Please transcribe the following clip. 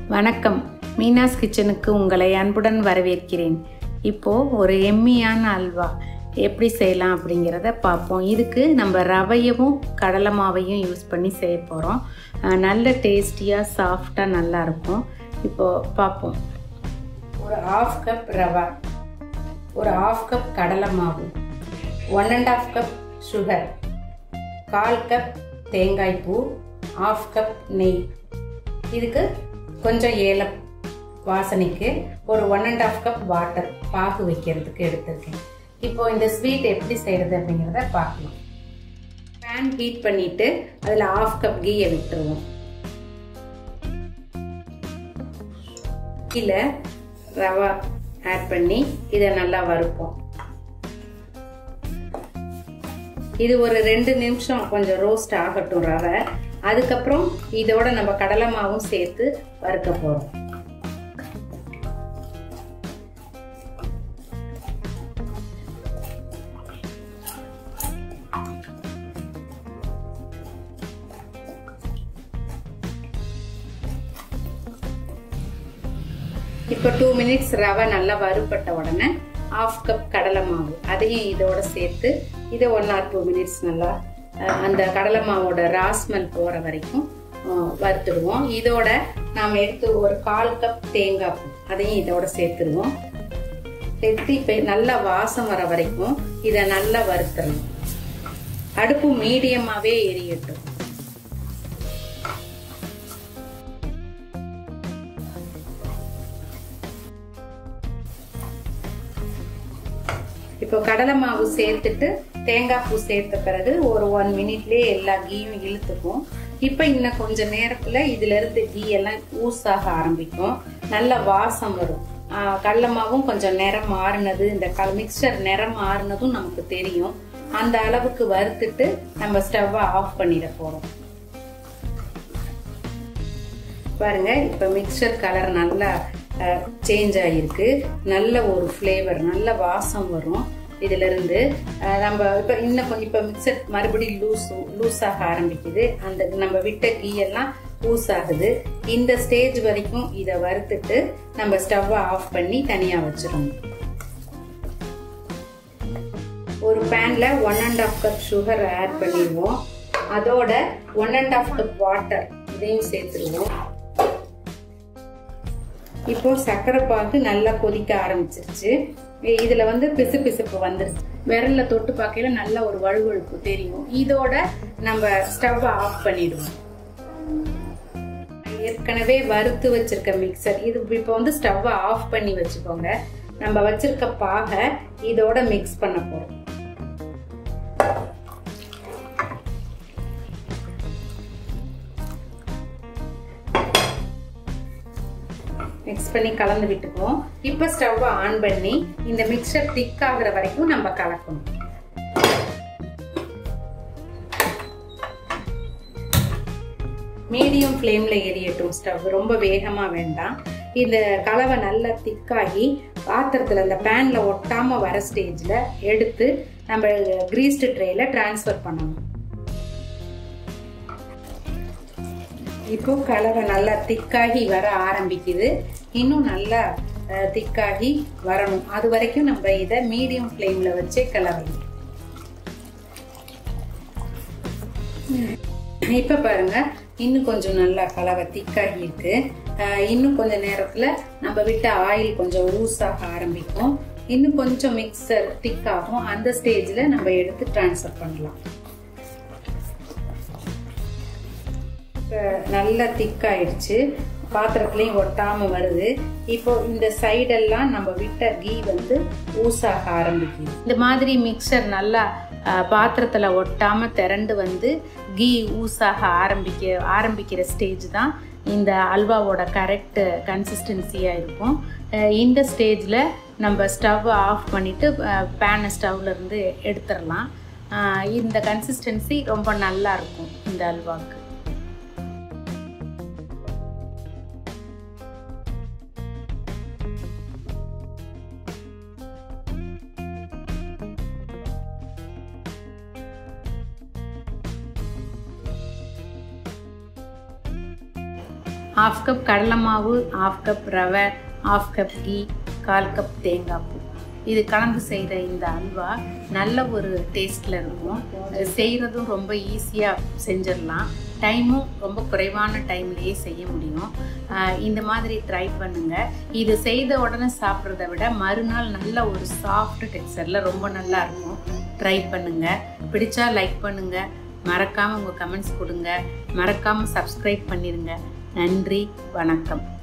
வணக்கம் மீனாஸ் கிச்சனுக்கு உங்களை அன்புடன் வரவேற்கிறேன் இப்போது ஒரு எம்மியான அல்வா எப்படி செய்யலாம் அப்படிங்கிறத பார்ப்போம் இதுக்கு நம்ம ரவையவும் கடலை மாவையும் யூஸ் பண்ணி செய்ய போகிறோம் நல்ல டேஸ்டியாக சாஃப்டாக நல்லாயிருக்கும் இப்போது பார்ப்போம் ஒரு ஆஃப் கப் ரவை ஒரு ஆஃப் கப் கடலை மாவு one and half cup sugar கால் கப் தேங்காய் பூ ஆஃப் கப் நெய் இதுக்கு கொஞ்சம் ஏலம் வாசனைக்கு ஒரு one and half cup water பாகு வைக்கிறதுக்கு எடுத்திருக்கேன் இப்போ இந்த ஸ்வீட் எப்படி செய்யறது அப்படிங்கிறத பார்க்கலாம் பேன் ஹீட் பண்ணிட்டு அதில் ஆஃப் கப் கீயை விட்டுருவோம் கீழே ரவா ஆட் பண்ணி இதை நல்லா வறுப்போம் இது ஒரு ரெண்டு நிமிஷம் கொஞ்சம் ரோஸ்ட் ஆகட்டும் ரவை அதுக்கப்புறம் இதோட நம்ம கடலை மாவும் சேர்த்து வறுக்க போறோம் இப்போ டூ மினிட்ஸ் ரவை நல்லா வறுப்பட்ட உடனே ஆஃப் கப் கடலை மாவு அதையும் இதோட சேர்த்து இதை ஒன் ஆர் டூ மினிட்ஸ் நல்லா அந்த கடலை மாவோட ராஸ்மல் போகிற வரைக்கும் வறுத்துடுவோம் இதோட நாம் எடுத்து ஒரு கால் கப் தேங்காய் பூ அதையும் இதோட சேர்த்துருவோம் சேர்த்து இப்போ நல்லா வாசம் வர வரைக்கும் இதை நல்லா வறுத்துடணும் அடுப்பு மீடியமாகவே எரியட்டும் இப்போ கடலை மாவு சேர்த்துட்டு தேங்காய் பூ சேர்த்த பிறகு ஒரு ஒன் மினிட்லேயே எல்லா கீயும் இழுத்துக்கும் இப்போ இன்னும் கொஞ்ச நேரத்தில் இதுல இருந்து கீ எல்லாம் ஊஸாக ஆரம்பிக்கும் நல்ல வாசம் வரும் கடலை மாவும் கொஞ்சம் நிறம் மாறினது இந்த கல் மிக்சர் நிறம் மாறினதும் நமக்கு தெரியும் அந்த அளவுக்கு வறுத்துட்டு நம்ம ஸ்டவ்வை ஆஃப் பண்ணிட போறோம் பாருங்க இப்போ மிக்சர் கலர் நல்லா சேஞ்ச் ஆகிருக்கு நல்ல ஒரு ஃப்ளேவர் நல்ல வாசம் வரும் இதுல இருந்து நம்ம இப்போ இன்னும் கொஞ்சம் இப்போ மிக்சர் மறுபடியும் லூஸ் லூஸ் ஆக ஆரம்பிக்குது அந்த நம்ம விட்ட கீ எல்லாம் லூஸ் ஆகுது இந்த ஸ்டேஜ் வரைக்கும் இதை வறுத்துட்டு நம்ம ஸ்டவ்வை ஆஃப் பண்ணி தனியாக வச்சிடணும் ஒரு பேன்ல one and half cup sugar add பண்ணிடுவோம் அதோட one and half cup water இதையும் சேர்த்துருவோம் இப்போ சர்க்கரை பாகு நல்லா கொதிக்க ஆரம்பிச்சிருச்சு இதுல வந்து பிசு பிசுப்பு வந்துருச்சு விரல்ல தொட்டு பார்க்கையில நல்ல ஒரு வழுவழுப்பு தெரியும் இதோட நம்ம ஸ்டவ் ஆஃப் பண்ணிடுவோம் ஏற்கனவே வறுத்து வச்சிருக்க மிக்சர் இது இப்போ வந்து ஸ்டவ் ஆஃப் பண்ணி வச்சுக்கோங்க நம்ம வச்சிருக்க பாகை இதோட மிக்ஸ் பண்ண போறோம் மிக்ஸ் பண்ணி கலந்து விட்டுக்குவோம் இப்போ ஸ்டவ் ஆன் பண்ணி இந்த மிக்சர் திக் ஆகுற வரைக்கும் நம்ம கலக்கணும் மீடியம் ஃப்ளேம்ல எரியட்டும் ஸ்டவ் ரொம்ப வேகமா வேண்டாம் இந்த கலவை நல்லா திக்காகி பாத்திரத்துல அந்த பேன்ல ஒட்டாம வர ஸ்டேஜ்ல எடுத்து நம்ம கிரீஸ்டு ட்ரேல டிரான்ஸ்ஃபர் பண்ணணும் இப்போ கலவை நல்லா திக்காகி வர ஆரம்பிக்குது இன்னும் நல்லா திக்காகி வரணும் அது வரைக்கும் நம்ம இதை மீடியம் ஃப்ளேமில் வச்சே கலவை இப்போ பாருங்க இன்னும் கொஞ்சம் நல்லா கலவை திக்காகி இருக்கு இன்னும் கொஞ்ச நேரத்தில் நம்ம விட்ட ஆயில் கொஞ்சம் லூஸாக ஆரம்பிக்கும் இன்னும் கொஞ்சம் மிக்சர் திக் ஆகும் அந்த ஸ்டேஜில் நம்ம எடுத்து டிரான்ஸ்ஃபர் பண்ணலாம் நல்லா திக்காயிடுச்சு பாத்திரத்துலையும் ஒட்டாம வருது இப்போ இந்த சைடெல்லாம் நம்ம விட்ட கீ வந்து ஊசாக ஆரம்பிக்குது இந்த மாதிரி மிக்சர் நல்லா பாத்திரத்தில் ஒட்டாம திரண்டு வந்து கீ ஊசாக ஆரம்பிக்க ஆரம்பிக்கிற ஸ்டேஜ் தான் இந்த அல்வாவோட கரெக்ட் கன்சிஸ்டன்சியாக இருக்கும் இந்த ஸ்டேஜில் நம்ம ஸ்டவ் ஆஃப் பண்ணிவிட்டு பேனை ஸ்டவ்லேருந்து எடுத்துடலாம் இந்த கன்சிஸ்டன்சி ரொம்ப நல்லா இருக்கும் இந்த அல்வாவுக்கு ஆஃப் கப் கடலை மாவு ஆஃப் கப் ரவை ஆஃப் கப் கீ கால் கப் தேங்காய் பூ இது கலந்து செய்கிற இந்த அல்வா நல்ல ஒரு டேஸ்ட்டில் இருக்கும் அது செய்கிறதும் ரொம்ப ஈஸியாக செஞ்சிடலாம் டைமும் ரொம்ப குறைவான டைம்லேயே செய்ய முடியும் ஆஹ் இந்த மாதிரி ட்ரை பண்ணுங்கள் இது செய்த உடனே சாப்பிட்றத விட மறுநாள் நல்ல ஒரு சாஃப்ட் டெக்ஸ்சரில் ரொம்ப நல்லா இருக்கும் ட்ரை பண்ணுங்கள் பிடிச்சா லைக் பண்ணுங்கள் மறக்காமல் உங்கள் கமெண்ட்ஸ் கொடுங்க மறக்காமல் சப்ஸ்கிரைப் பண்ணிடுங்க நன்றி வணக்கம்